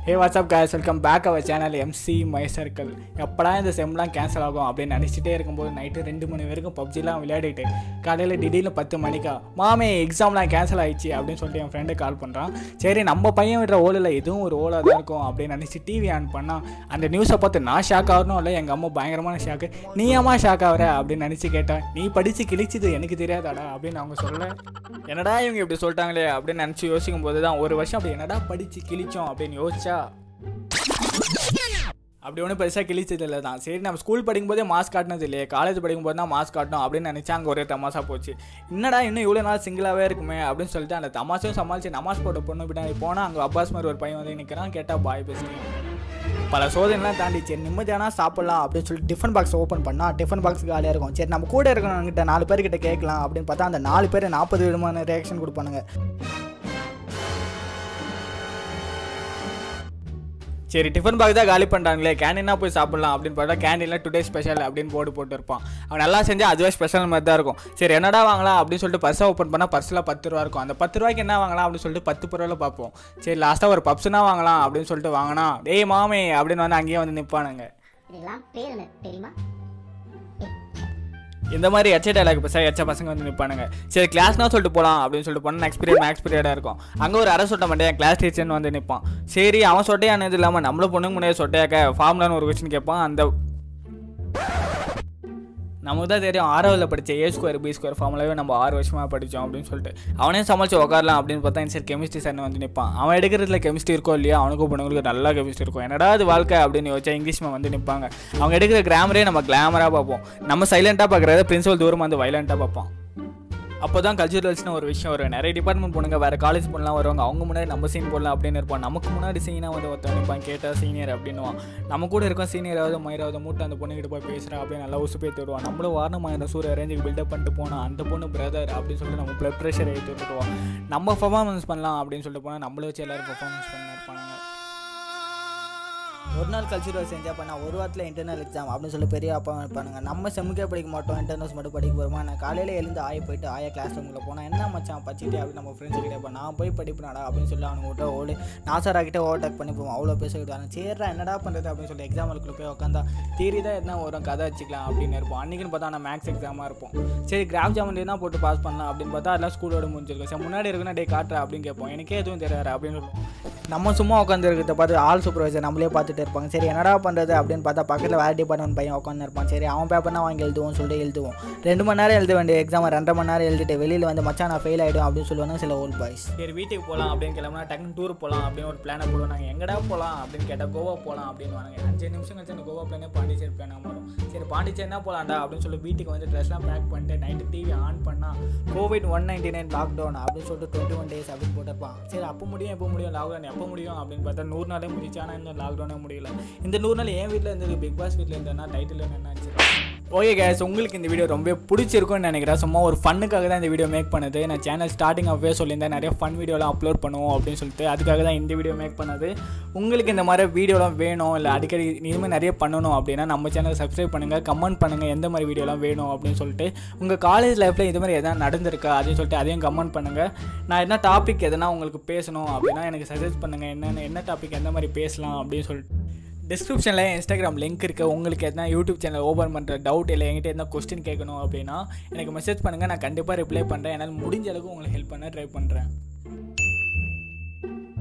hey WhatsApp guys welcome back our channel MC my circle எப்படா இந்த செம்லாம் cancel ஆகும் அப்படின்னு நினச்சிட்டே இருக்கும்போது நைட்டு ரெண்டு மணி வரைக்கும் பப்ஜிலாம் விளையாடிட்டு காலையில் திடீர்னு பத்து மணிக்கா மாமே எக்ஸாம்லாம் கேன்சல் ஆயிடுச்சு அப்படின்னு சொல்லிட்டு என் ஃப்ரெண்டு கால் பண்ணுறான் சரி நம்ம பையன் விடுற ஓலில் இதுவும் ஒரு ஓலாக தான் இருக்கும் அப்படின்னு நினச்சி டிவி ஆன் பண்ணால் அந்த நியூஸை பார்த்து நான் ஷாக் ஆகணும் இல்லை எங்கள் அம்மா பயங்கரமான ஷாக்கு நீ ஏமா ஷாக் ஆகிற அப்படின்னு நினச்சி கேட்டேன் நீ படித்து கிழிச்சது எனக்கு தெரியாதாடா அப்படின்னு அவங்க சொல்ல என்னடா இவங்க இப்படி சொல்லிட்டாங்களே அப்படின்னு நினச்சி யோசிக்கும் போது தான் ஒரு வருஷம் அப்படி என்னடா படித்து கிழிச்சோம் அப்படின்னு யோசிச்சா அப்படி ஒன்றும் பெருசாக கிழிச்சது இல்லை தான் சரி நம்ம ஸ்கூல் படிக்கும்போதே மாஸ்க் காட்டினது இல்லையே காலேஜ் படிக்கும்போது தான் மாஸ்க் காட்டணும் அப்படின்னு நினச்சா அங்கே ஒரே தமாசா போச்சு என்னடா இன்னும் இவ்வளோ நாள் சிங்கிளாகவே இருக்குமே அப்படின்னு சொல்லிட்டு அந்த தமாசையும் சமாளித்து நமாஸ் போட்ட பொண்ணு பின்னாடி போனால் அங்கே அப்பாஸ் மாதிரி ஒரு பையன் வந்து நிற்கிறான் கேட்டால் பாய் பேசுகிறேன் பல சோதனைலாம் தாண்டி சரி நிம்மதியானா சாப்பிட்லாம் அப்படின்னு சொல்லிட்டு டிஃபன் பாக்ஸ் ஓப்பன் பண்ணால் டிஃபன் பாக்ஸ் காலியாக இருக்கும் சரி நம்ம கூட இருக்கிறவங்கிட்ட நாலு பேர்கிட்ட கேட்கலாம் அப்படின்னு பார்த்தா அந்த நாலு பேர் நாற்பது விதமான ரியாக்ஷன் கொடுப்பானுங்க சரி டிஃபன் பாக்ஸ் தான் காலி பண்ணுறாங்களே கேண்டீனா போய் சாப்பிட்லாம் அப்படின்னு பார்த்தா கேண்டீனில் டுடே ஸ்பெஷல் அப்படின்னு போர்டு போட்டு இருப்பான் அவன் நல்லா செஞ்சால் அதுவே ஸ்பெஷல் மாதிரி தான் இருக்கும் சரி என்னடா வாங்கலாம் அப்படின்னு சொல்லிட்டு பர்ஸை ஓப்பன் பண்ணால் பர்ஸில் பத்து ரூபா இருக்கும் அந்த பத்து ரூபாய்க்கு என்ன வாங்கலாம் அப்படின்னு சொல்லிட்டு பத்து ரூபாயில் பார்ப்போம் சரி லாஸ்ட்டாக ஒரு பப்ஸ்னா வாங்கலாம் அப்படின்னு சொல்லிட்டு வாங்கினா டேய் மாமே அப்படின்னு வந்து அங்கேயே வந்து நிற்பானுங்க இதெல்லாம் பேர் என்ன தெரியுமா இந்த மாதிரி எச்ச டைலாக் பேச எச்ச பசங்க வந்து நிற்பானுங்க சரி கிளாஸ்னா சொல்லிட்டு போகலாம் அப்படின்னு சொல்லிட்டு போனால் நெக்ஸ்ட் பீரியட் மேக்ஸ் பீரியடாக இருக்கும் அங்கே ஒரு அரை சொட்ட மாட்டேன் கிளாஸ் டீச்சர்னு வந்து நிற்பான் சரி அவன் சொட்டையானது இல்லாமல் நம்மள பொண்ணுங்க முன்னாடி சொட்டையாக்க ஃபார்ம்லான்னு ஒரு கொஸ்டின் கேட்பான் அந்த நமக்கு தான் தெரியும் ஆறாவதுல படித்த ஏ ஸ்கொயர் பி ஸ்கொயர் ஃபார்முலாவே நம்ம ஆறு வருஷமாக படித்தோம் அப்படின்னு சொல்லிட்டு அவனே சமாளிச்சு உட்காரலாம் அப்படின்னு பார்த்தா சரி கெமிஸ்ட்ரி சார் வந்து நிற்பான் அவன் எடுக்கிறதுல கெமிஸ்ட்ரி இருக்கோ இல்லையா அவனுக்கும் பொண்ணுங்களுக்கு நல்லா கெமிஸ்ட்ரி இருக்கும் என்னடா அது வாழ்க்கை அப்படின்னு யோசிச்சா இங்கிலீஷ் மேம் வந்து நிற்பாங்க அவங்க எடுக்கிற கிராமரே நம்ம கிளாமராக பார்ப்போம் நம்ம சைலண்ட்டாக பார்க்குறத பிரின்சிபல் தூரம் வந்து வைலண்ட்டாக பார்ப்போம் அப்போ தான் கல்ச்சுரல்ஸ்னு ஒரு விஷயம் வரும் நிறைய டிபார்ட்மெண்ட் பொண்ணுங்க வேறு காலேஜ் பொண்ணுலாம் வருவாங்க அவங்க முன்னாடி நம்ம சீன் போடலாம் அப்படின்னு இருப்போம் நமக்கு முன்னாடி சீனாக வந்து ஒருத்தன் நிற்பான் கேட்டால் சீனியர் அப்படின்னுவான் நம்ம கூட இருக்கோம் சீனியராவது மயிராவது மூட்டை அந்த பொண்ணுகிட்ட போய் பேசுகிறா அப்படின்னு நல்லா உசு பேத்து விடுவான் நம்மளும் வாரணமாயிரம் சூரிய ரேஞ்சுக்கு பில்டப் பண்ணிட்டு போனால் அந்த பொண்ணு பிரதர் அப்படின்னு சொல்லிட்டு நம்ம ப்ளட் ப்ரெஷர் ஏற்றி விட்டுருவோம் நம்ம பர்ஃபார்மன்ஸ் பண்ணலாம் அப்படின்னு சொல்லிட்டு போனால் நம்மள வச்சு எல்லோரும் பர்ஃபார்மன்ஸ் பண்ண இருப்பாங்க ஒரு நாள் கல்ச்சுரல்ஸ் என்ஜாய் பண்ணால் ஒரு வாரத்தில் இன்டர்னல் எக்ஸாம் அப்படின்னு சொல்லி பெரிய அப்பா இருப்பானுங்க நம்ம செம்முக்கே படிக்க மாட்டோம் இன்டர்னல்ஸ் மட்டும் படிக்க போகிறோமா நான் காலையில் எழுந்து ஆய போயிட்டு ஆயா கிளாஸ் ரூமில் போனால் என்ன மச்சான் பச்சிட்டே அப்படின்னு நம்ம ஃப்ரெண்ட்ஸ் கிட்டே இப்போ நான் போய் படிப்பேனாடா அப்படின்னு சொல்லி அவனுக்கு விட்டு ஓடு நாசாரா கிட்டே ஓவர்டேக் பண்ணி போவோம் அவ்வளோ பேசிக்கிட்டு சரிடா என்னடா பண்ணுறது அப்படின்னு சொல்லி எக்ஸாம் ஹாலுக்குள்ள போய் உட்காந்தா தியரி தான் என்ன வரும் கதை வச்சுக்கலாம் அப்படின்னு இருப்போம் அன்றைக்கின்னு பார்த்தா நான் மேக்ஸ் எக்ஸாமாக இருப்போம் சரி கிராஃப் ஜாமெண்ட்ரி தான் போட்டு பாஸ் பண்ணலாம் அப்படின்னு பார்த்தா அதெல்லாம் ஸ்கூலோட முடிஞ்சிருக்கும் சரி முன்னாடி இருக்குன்னா டே காட்டுற அப்படின்னு கேட்போம் எனக்கே எதுவும் தெரியாது அப்படின்னு சொல்லுவோம் நம்ம சும்மா உட்காந்துருக்கிறத பார்த்து ஆல் சூப்பர்வைசர் நம்மளே பார்த்துட்டு இருப்பாங்க சரி என்னடா பண்ணுறது அப்படின்னு பார்த்தா பக்கத்தில் வேறு டிபார்ட்மெண்ட் பையன் உட்காந்துருப்பான் சரி அவன் பேப்பர்னா வாங்கி எழுதுவோம் சொல்லிட்டு எழுதுவோம் ரெண்டு மணி நேரம் எழுத வேண்டிய எக்ஸாம் ரெண்டரை மணி நேரம் எழுதிட்டு வெளியில் வந்து மச்சான் நான் ஃபெயில் ஆகிடும் அப்படின்னு சொல்லுவாங்க சில ஓல்ட் பாய்ஸ் சரி வீட்டுக்கு போகலாம் அப்படின்னு கிளம்புனா டக்குனு டூர் போகலாம் அப்படின்னு ஒரு பிளானை போடுவோம் நாங்கள் எங்கடா போகலாம் அப்படின்னு கேட்டால் கோவா போகலாம் அப்படின்னு வாங்க அஞ்சு நிமிஷம் கழிச்சு அந்த கோவா பிளானே பாண்டிச்சேரி பிளானாக மாறும் சரி பாண்டிச்சேரினா போகலாம்டா அப்படின்னு சொல்லி வீட்டுக்கு வந்து ட்ரெஸ்லாம் பேக் பண்ணிட்டு நைட்டு டிவி ஆன் பண்ணால் COVID one ninety nine lockdown அப்படின்னு சொல்லிட்டு டுவெண்ட்டி ஒன் டேஸ் அப்படின்னு போட்டிருப்பான் சரி அப்போ முடியும் எப்போ முடியும் லாக்டவுன் எப்போ முடியும் அப்படின்னு பார்த்தா நூறு நாளே முடிச்சு ஆனால் இந்த லாக்டவுனே முடியல இந்த நூறு நாள் என் வீட்டில் இருந்தது பிக் பாஸ் வீட்டில் இருந்தேன்னா டைட்டில் என்னாச்சு ஓகே கேஸ் உங்களுக்கு இந்த வீடியோ ரொம்ப பிடிச்சிருக்கும்னு நினைக்கிறேன் சும்மா ஒரு ஃபன்னுக்காக தான் இந்த வீடியோ மேக் பண்ணது நான் சேனல் ஸ்டார்டிங் அப்பவே சொல்லியிருந்தேன் நிறைய ஃபன் வீடியோலாம் அப்லோட் பண்ணுவோம் அப்படின்னு சொல்லிட்டு அதுக்காக தான் இந்த வீடியோ மேக் பண்ணது உங்களுக்கு இந்த மாதிரி வீடியோலாம் வேணும் இல்லை அடிக்கடி இனிமேல் நிறைய பண்ணணும் அப்படின்னா நம்ம சேனலை சப்ஸ்கிரைப் பண்ணுங்கள் கமெண்ட் பண்ணுங்கள் எந்த மாதிரி வீடியோலாம் வேணும் அப்படின்னு சொல்லிட்டு உங்கள் காலேஜ் லைஃப்பில் இது மாதிரி எதாவது நடந்திருக்கா அப்படின்னு சொல்லிட்டு அதையும் கமெண்ட் பண்ணுங்கள் நான் என்ன டாபிக் எதனா உங்களுக்கு பேசணும் அப்படின்னா எனக்கு சஜஸ்ட் பண்ணுங்கள் என்னென்ன என்ன டாபிக் எந்த மாதிரி பேசலாம் அப்படின்னு சொல்லிட்டு டிஸ்கிரிப்ஷனில் இன்ஸ்டாகிராம் லிங்க் இருக்குது உங்களுக்கு எதனா யூடியூப் சேனல் ஓப்பன் பண்ணுற டவுட் இல்லை என்கிட்ட எதனா கொஸ்டின் கேட்கணும் அப்படின்னா எனக்கு மெசேஜ் பண்ணுங்கள் நான் கண்டிப்பாக ரிப்ளை பண்ணுறேன் என்னால் முடிஞ்ச அளவுக்கு உங்களுக்கு ஹெல்ப் பண்ண ட்ரை பண்ணுறேன்